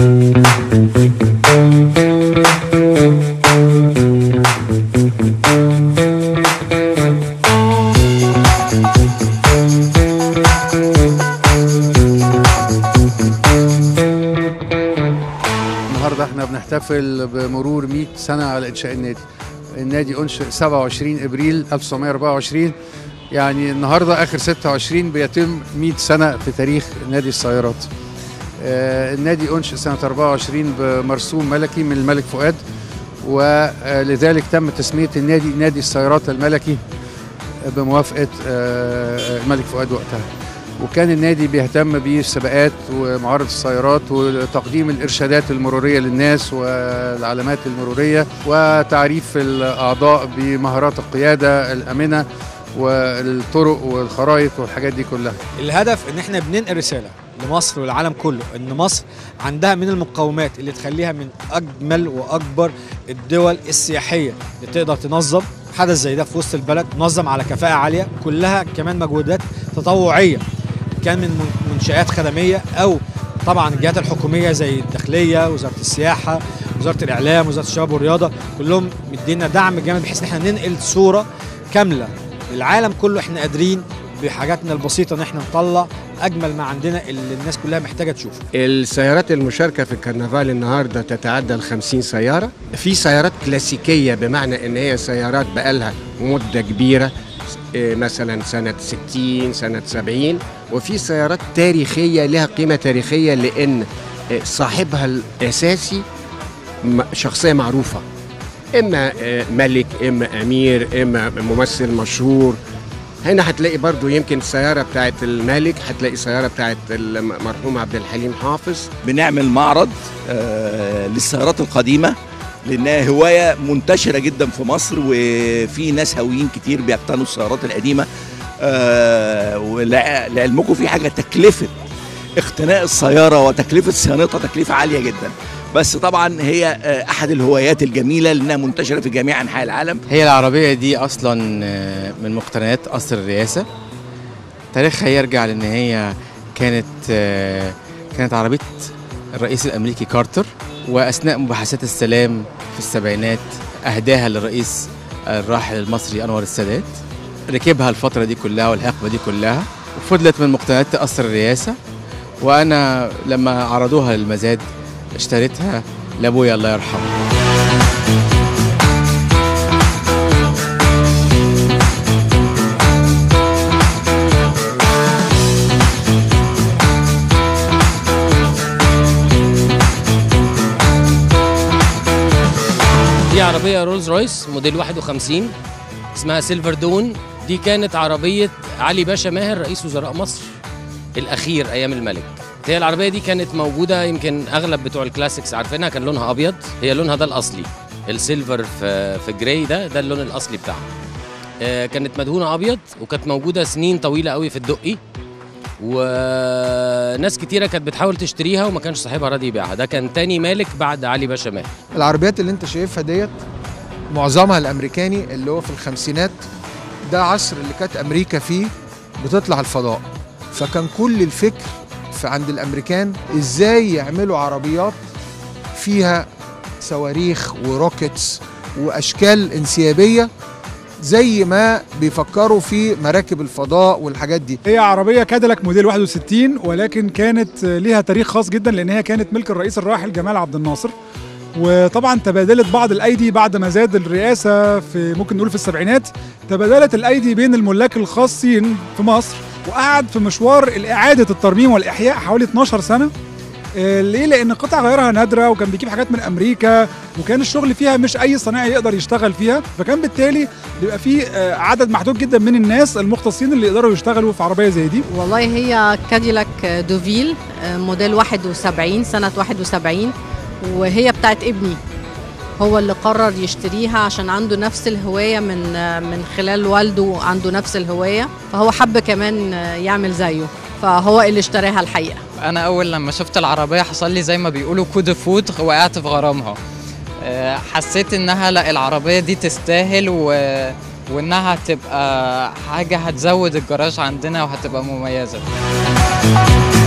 النهارده احنا بنحتفل بمرور 100 سنه على انشاء النادي. النادي انشئ 27 ابريل 1924 يعني النهارده اخر 26 بيتم 100 سنه في تاريخ نادي السيارات. آه، النادي انشئ سنه 24 بمرسوم ملكي من الملك فؤاد ولذلك تم تسميه النادي نادي السيارات الملكي بموافقه آه، الملك فؤاد وقتها. وكان النادي بيهتم بالسباقات ومعارض السيارات وتقديم الارشادات المروريه للناس والعلامات المروريه وتعريف الاعضاء بمهارات القياده الامنه والطرق والخرائط والحاجات دي كلها الهدف ان احنا بننقل رساله لمصر والعالم كله ان مصر عندها من المقومات اللي تخليها من اجمل واكبر الدول السياحيه اللي تقدر تنظم حدث زي ده في وسط البلد منظم على كفاءه عاليه كلها كمان مجهودات تطوعيه كان من منشآت خدميه او طبعا الجهات الحكوميه زي الداخليه وزاره السياحه وزاره الاعلام وزاره الشباب والرياضه كلهم مدينا دعم جامد بحيث ان احنا ننقل صوره كامله للعالم كله احنا قادرين بحاجاتنا البسيطه ان احنا نطلع اجمل ما عندنا اللي الناس كلها محتاجه تشوفه السيارات المشاركة في الكرنفال النهاردة تتعدى ال 50 سيارة في سيارات كلاسيكية بمعنى ان هي سيارات بقالها مدة كبيرة إيه، مثلا سنة 60 سنة 70 وفي سيارات تاريخية لها قيمة تاريخية لأن إيه، صاحبها الأساسي م- شخصية معروفة إما إيه، ملك إما أمير إما ممثل مشهور هنا هتلاقي برضو يمكن السيارة بتاعت الملك هتلاقي سيارة بتاعت المرحوم عبد الحليم حافظ بنعمل معرض آه، للسيارات القديمه لانها هوايه منتشره جدا في مصر وفي ناس هاويين كتير بيقتنوا السيارات القديمه آه، ولع- لعلمكم في حاجه تكلفه اقتناء السياره وتكلفه صيانتها تكلفه عاليه جدا بس طبعا هي آه، احد الهوايات الجميله لانها منتشره في جميع انحاء العالم هي العربية دي أصلا آه، من مقتنيات قصر الرئاسة تاريخها يرجع لأن هي كانت آه، كانت عربية الرئيس الأمريكي كارتر وأثناء مباحثات السلام في السبعينات أهداها للرئيس الراحل المصري أنور السادات ركبها الفترة دي كلها والحقبة دي كلها وفضلت من مقتنيات قصر الرئاسة وأنا لما عرضوها للمزاد اشتريتها لأبويا الله يرحمه دي عربية رولز رويس موديل 51 اسمها سيلفر دون دي كانت عربية علي باشا ماهر رئيس وزراء مصر الأخير أيام الملك هي العربية دي كانت موجودة يمكن أغلب بتوع الكلاسيكس عارفينها كان لونها أبيض هي لونها ده الأصلي السيلفر في في جراي ده ده اللون الأصلي بتاعها آه، كانت مدهونة أبيض وكانت موجودة سنين طويلة قوي في الدقي وناس كتيرة كانت بتحاول تشتريها وما كانش صاحبها راضي يبيعها ده كان تاني مالك بعد علي باشا ماهر العربيات اللي انت شايفها ديت معظمها الامريكاني اللي هو في الخمسينات ده عصر اللي كانت امريكا فيه بتطلع الفضاء فكان كل الفكر في عند الامريكان ازاي يعملوا عربيات فيها صواريخ وروكيتس واشكال انسيابيه زي ما بيفكروا في مراكب الفضاء والحاجات دي هي عربية كاديلاك موديل 61 ولكن كانت ليها تاريخ خاص جدا لأن هي كانت ملك الرئيس الراحل جمال عبد الناصر وطبعا تبادلت بعض الايدي بعد ما زاد الرئاسه في ممكن نقول في السبعينات تبادلت الايدي بين الملاك الخاصين في مصر وقعد في مشوار اعاده الترميم والاحياء حوالي 12 سنه آه، ليه؟ لأن قطع غيارها نادرة وكان بيجيب حاجات من أمريكا وكان الشغل فيها مش أي صنايعي يقدر يشتغل فيها فكان بالتالي بيبقى في آه، عدد محدود جدا من الناس المختصين اللي يقدروا يشتغلوا في عربية زي دي والله هي كاديلاك دوفيل آه، موديل 71 سنة 71 وهي بتاعت ابني هو اللي قرر يشتريها عشان عنده نفس الهواية من آه، من خلال والده عنده نفس الهواية فهو حب كمان آه، يعمل زيه فهو اللي اشتراها الحقيقة انا اول لما شفت العربيه حصل لي زي ما بيقولوا كود فوت وقعت في غرامها آه، حسيت انها لا العربيه دي تستاهل و... وانها هتبقى حاجه هتزود الجراج عندنا وهتبقى مميزه